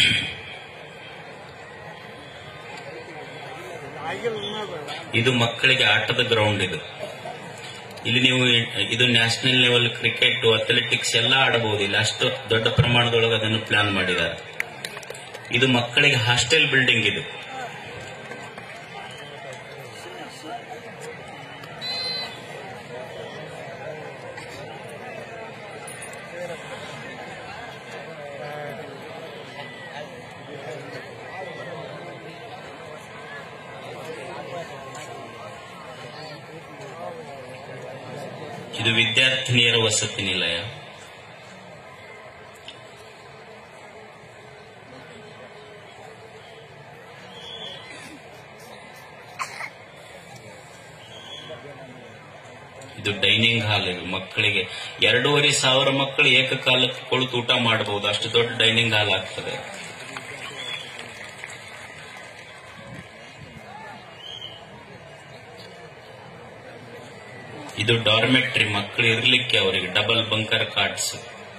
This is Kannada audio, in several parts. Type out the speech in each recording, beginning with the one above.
ಇದು ಮಕ್ಕಳಿಗೆ ಆಟದ ಗ್ರೌಂಡ್ ಇದು ಇಲ್ಲಿ ನೀವು ಇದು ನ್ಯಾಷನಲ್ ಲೆವೆಲ್ ಕ್ರಿಕೆಟ್ ಅಥ್ಲೆಟಿಕ್ಸ್ ಎಲ್ಲ ಆಡಬಹುದು ಇಲ್ಲಿ ಅಷ್ಟು ದೊಡ್ಡ ಪ್ರಮಾಣದೊಳಗೆ ಅದನ್ನು ಪ್ಲಾನ್ ಮಾಡಿದ್ದಾರೆ ಇದು ಮಕ್ಕಳಿಗೆ ಹಾಸ್ಟೆಲ್ ಬಿಲ್ಡಿಂಗ್ ಇದು ಇದು ವಿದ್ಯಾರ್ಥಿನಿಯರ ವಸತಿ ನಿಲಯ ಇದು ಡೈನಿಂಗ್ ಹಾಲ್ ಇದು ಮಕ್ಕಳಿಗೆ ಎರಡೂವರೆ ಸಾವಿರ ಮಕ್ಕಳು ಏಕಕಾಲಕ್ಕೆ ಕುಳಿತು ಊಟ ಮಾಡಬಹುದು ಅಷ್ಟು ದೊಡ್ಡ ಡೈನಿಂಗ್ ಹಾಲ್ ಆಗ್ತದೆ ಇದು ಡಾರ್ಮೆಟ್ರಿ ಮಕ್ಕಳು ಇರ್ಲಿಕ್ಕೆ ಅವರಿಗೆ ಡಬಲ್ ಬಂಕರ್ ಕಾರ್ಡ್ಸ್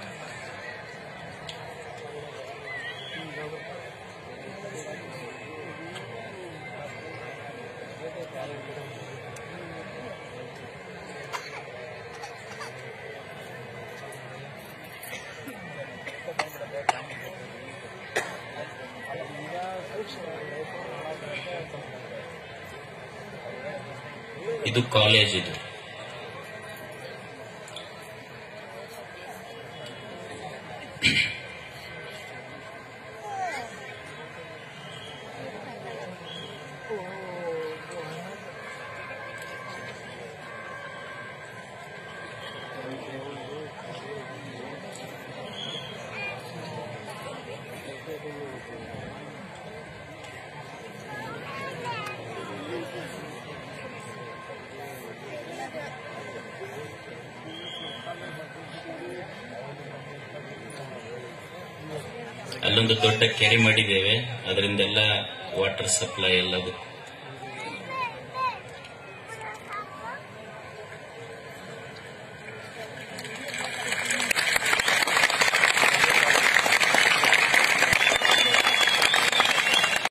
ಇದು ಕಾಲೇಜ್ ಇದು ಅಲ್ಲೊಂದು ದೊಡ್ಡ ಕೆರೆ ಮಾಡಿದ್ದೇವೆ ಅದರಿಂದೆಲ್ಲ ವಾಟರ್ ಸಪ್ಲೈ ಎಲ್ಲದಕ್ಕೂ